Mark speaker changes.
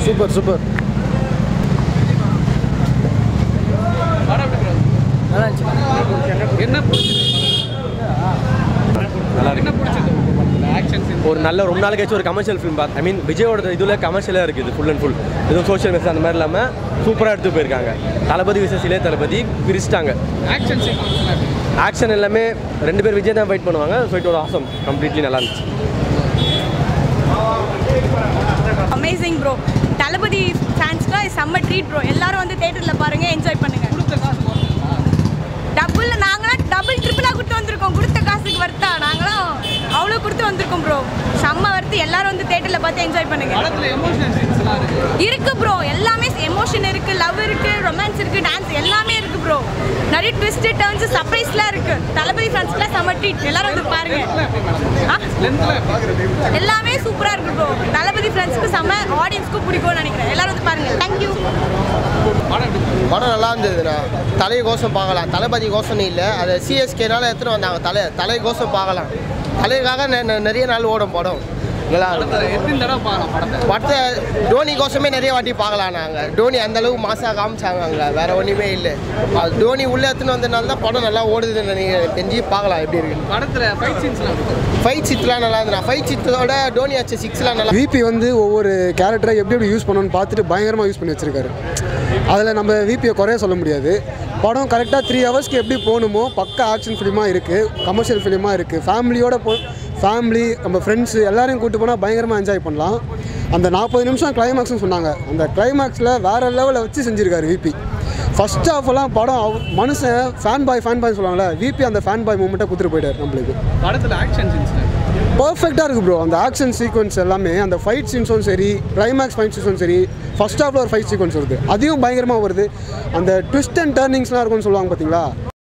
Speaker 1: Super super
Speaker 2: படம் எப்படி bro?
Speaker 1: நல்லா இருந்துச்சு
Speaker 2: என்ன பிடிச்சது
Speaker 3: நல்லா
Speaker 2: என்ன பிடிச்சது ஆக்ஷன் சீன்
Speaker 3: ஒரு நல்ல ரொம்ப நாள் கழிச்சு ஒரு கமர்ஷியல் ஃபிலிம் பார்த்து ஐ மீன் விஜயோட இதில் கமர்ஷியலாக இருக்குது ஃபுல் அண்ட் ஃபுல் எதுவும் சோஷியல் மெசேஜ் அந்த மாதிரி இல்லாமல் சூப்பராக எடுத்து போயிருக்காங்க தளபதி விசஸ் இளைய தளபதி பிரிச்சிட்டாங்க
Speaker 2: ஆக்ஷன் சீக்வன்ஸ்
Speaker 3: ஆக்ஷன் எல்லாமே ரெண்டு பேர் விஜய் தான் ஃபைட் பண்ணுவாங்க ஸோ இட் ஒரு ஆசம் கம்ப்ளீட்லி நல்லா இருந்துச்சு
Speaker 4: அமேசிங் ப்ரோ தளபதி ஃபேன்ஸ்க்கு செம்ம ட்ரீட் ப்ரோ எல்லாரும் வந்து தேட்டரில் பாருங்க என்ஜாய் பண்ணுங்க
Speaker 2: கொடுத்த காசு போட்டுங்களா
Speaker 4: டபுள் நாங்களாம் டபுள் ட்ரிபிளாக கொடுத்து வந்திருக்கோம் கொடுத்த காசுக்கு வர்த்தா நாங்களாம் அவ்வளோ கொடுத்து வந்திருக்கோம் ப்ரோ செம்ம வர்த்து எல்லாரும் வந்து தேட்டரில் பார்த்து என்ஜாய் பண்ணுங்க
Speaker 2: படத்துல எமோஷனல் சீன்ஸ்லாம் இருக்கு
Speaker 4: இருக்கு ப்ரோ எல்லாமே எமோஷன் இருக்கு லவ் இருக்கு ரொமான்ஸ் இருக்கு டான்ஸ் எல்லாமே இருக்கு ப்ரோ நிறைய ட்விஸ்ட் டர்ன்ஸ் சர்ப்ரைஸ்லாம் இருக்கு தளபதி ஃபேன்ஸ்க்குலாம் செம்ம ட்ரீட் எல்லாரும் வந்து பாருங்க
Speaker 2: எப்படி மேடம்
Speaker 4: ஆ
Speaker 2: லென்த்ல எப்படி
Speaker 4: எல்லாமே சூப்பரா இருக்கு ப்ரோ தளபதி ஃப்ரெண்ட்ஸ்க்கு செம்ம ஆடியன்ஸ்க்கு பிடிக்கும்னு நினைக்கிறேன் எல்லாரும் வந்து பாருங்க தேங்க்யூ
Speaker 2: படம் எப்படி
Speaker 5: படம் நல்லா இருந்ததுண்ணா தலை கோசம் பார்க்கலாம் தளபதி கோசம்னு இல்லை அது சிஎஸ்கேனால எடுத்துகிட்டு வந்தாங்க தலை தலை கோசம் பார்க்கலாம் தலைக்காக நெ- நெ- நிறைய நாள் ஓடும் படம் நல்லா இருக்கும்
Speaker 2: படத்துல எத்தனை தடவை பார்க்கலாம் படத்தை
Speaker 5: படத்தை டோனி கோசமே நிறைய வாட்டி பார்க்கலாம் நாங்கள் டோனி அந்த அளவுக்கு மாசாக காமிச்சாங்க அங்கே வேற ஒன்றுமே இல்லை அது டோனி உள்ளே எடுத்துன்னு வந்ததுனால தான் படம் நல்லா ஓடுதுன்னு நினைக்கிறேன் தெரிஞ்சு பார்க்கலாம் எப்படி இருக்கு
Speaker 2: படத்துல ஃபைட் சீன்ஸ்லாம் இருக்கு
Speaker 5: ஃபைட் சித்லாம் நல்லா இருந்ததுண்ணா ஃபைட் சித்தோட டோனி ஆச்சு சிக்ஸ்லாம் நல்லா
Speaker 6: விபி வந்து ஒவ்வொரு கேரக்டரை எப்படி எப்படி யூஸ் பண்ணணும்னு பார்த்துட்டு பயங்கரமாக யூஸ் பண்ணி வச்சிருக்காரு அதில் நம்ம விபியை குறைய சொல்ல முடியாது படம் கரெக்டாக த்ரீ ஹவர்ஸ்க்கு எப்படி போகணுமோ பக்க ஆக்ஷன் ஃபிலிமாக இருக்குது கமர்ஷியல் ஃபிலிமாக இருக்குது ஃபேமிலியோட போ ஃபேமிலி நம்ம ஃப்ரெண்ட்ஸு எல்லாரையும் கூட்டு போனால் பயங்கரமாக என்ஜாய் பண்ணலாம் அந்த நாற்பது நிமிஷம் கிளைமேக்ஸ்னு சொன்னாங்க அந்த கிளைமேக்ஸில் வேறு லெவலில் வச்சு செஞ்சுருக்காரு விபி ஃபர்ஸ்ட் ஹாஃப்லாம் படம் அவ- மனுஷன் ஃபேன் பாய் ஃபேன் பாய் சொல்லுவாங்கல்ல விபி அந்த ஃபேன் பாய் மூமெண்ட்டை கொடுத்துட்டு போயிட்டார் நம்மளுக்கு
Speaker 2: படத்துல ஆக்ஷன் சீன்ஸ்லாம் இருக்கு
Speaker 6: பர்ஃபெக்டாக இருக்குது ப்ரோ அந்த ஆக்ஷன் சீக்வன்ஸ் எல்லாமே அந்த ஃபைட் சீன்ஸும் சரி கிளைமேக்ஸ் ஃபைட் சீன்ஸும் சரி ஃபர்ஸ்ட் ஹாஃபில் ஒரு ஃபைட் சீக்வன்ஸ் வருது அதையும் பயங்கரமாக வருது அந்த ட்விஸ்ட் அண்ட் டர்னிங்ஸ்லாம் இருக்கும்னு சொல்லுவாங்க பார்த்தீங்களா